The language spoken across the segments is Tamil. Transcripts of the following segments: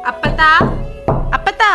அப்பத்தா அப்பத்தா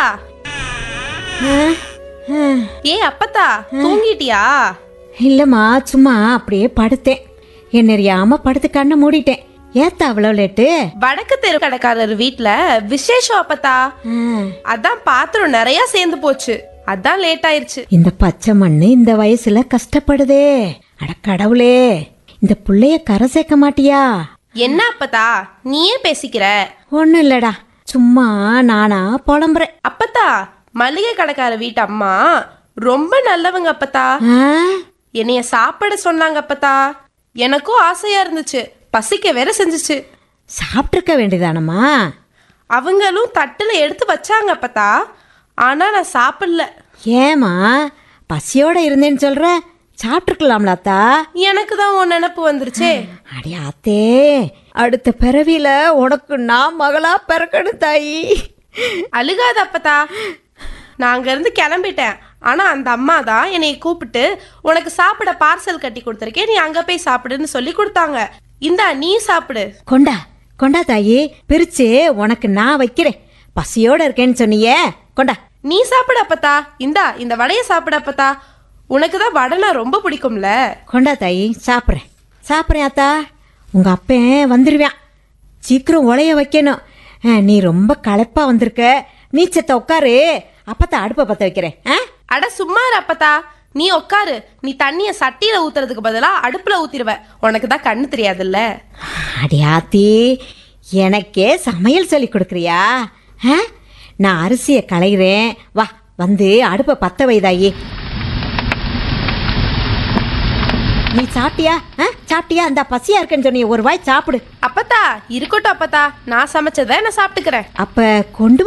ஏ அப்பத்தா தூங்கிட்டியா இல்லம்மா சும்மா அப்படியே படுத்தேன் என்ன அறியாம படுத்து கண்ணை மூடிட்டேன் ஏத்தா அவ்வளோ லேட்டு வடக்கு தெரு கடைக்காரர் வீட்ல விசேஷம் அப்பத்தா ஆ, அதான் பாத்திரம் நிறைய சேர்ந்து போச்சு அதான் லேட் ஆயிருச்சு இந்த பச்சை மண்ணு இந்த வயசுல கஷ்டப்படுதே அட கடவுளே இந்த புள்ளைய கரை சேர்க்க மாட்டியா என்ன அப்பத்தா நீயே பேசிக்கிற ஒன்றும் இல்லடா சும்மா நானா புலம்புறேன் அப்பத்தா மளிகை கடைக்கார வீட்டு அம்மா ரொம்ப நல்லவங்க அப்பத்தா ஆ, என்னைய சாப்பிட சொன்னாங்க அப்பத்தா எனக்கும் ஆசையா இருந்துச்சு பசிக்க வேற செஞ்சுச்சு சாப்பிட்டிருக்க வேண்டியதானம்மா அவங்களும் தட்டுல எடுத்து வச்சாங்க அப்பத்தா ஆனா நான் சாப்பிடல ஏமா பசியோட இருந்தேன்னு சொல்ற சாப்பிட்டுருக்கலாம்லாத்தா எனக்கு தான் உன் நினப்பு வந்துருச்சே அடி ஆத்தே அடுத்த பிறவியில உனக்கு நான் மகளா பிறக்கணும் தாயி அழுகாத அப்பத்தா நான் அங்க இருந்து கிளம்பிட்டேன் ஆனா அந்த அம்மா தான் என்னை கூப்பிட்டு உனக்கு சாப்பிட பார்சல் கட்டி கொடுத்துருக்கேன் நீ அங்க போய் சாப்பிடுன்னு சொல்லி கொடுத்தாங்க இந்தா நீ சாப்பிடு கொண்டா கொண்டா தாயி பிரிச்சு உனக்கு நான் வைக்கிறேன் பசியோட இருக்கேன்னு சொன்னியே கொண்டா நீ சாப்பிடு அப்பத்தா இந்தா இந்த வடையை சாப்பிடு அப்பத்தா உனக்கு தான் வடைனா ரொம்ப பிடிக்கும்ல கொண்டா தாயி சாப்பிட்றேன் சாப்பிட்றேன் ஆத்தா உங்க அப்பன் வந்துருவான் சீக்கிரம் உலைய வைக்கணும் ஆ, நீ ரொம்ப களைப்பா வந்திருக்க நீ செத்த உட்காரு அப்பத்தான் அடுப்பை பத்த வைக்கிறேன் ஆ அட சும்மா இரு அப்பத்தா நீ உட்காரு நீ தண்ணிய சட்டியில ஊத்துறதுக்கு பதிலா அடுப்புல ஊத்திடுவ உனக்கு தான் கண்ணு தெரியாதுல்ல அடி ஆத்தி எனக்கே சமையல் சொல்லி கொடுக்குறியா ஆ? நான் அரிசியை களைகிறேன் வா வந்து அடுப்பை பத்த வைதாயி நீ சாப்பிட்டியா ஆ சாப்பிட்டியா அந்த பசியா இருக்குன்னு சொன்னியே ஒரு வாய் சாப்பிடு அப்பத்தா இருக்கட்டும் அப்பத்தா நான் சமைச்சதை நான் சாப்பிட்டுக்கிறேன் அப்ப கொண்டு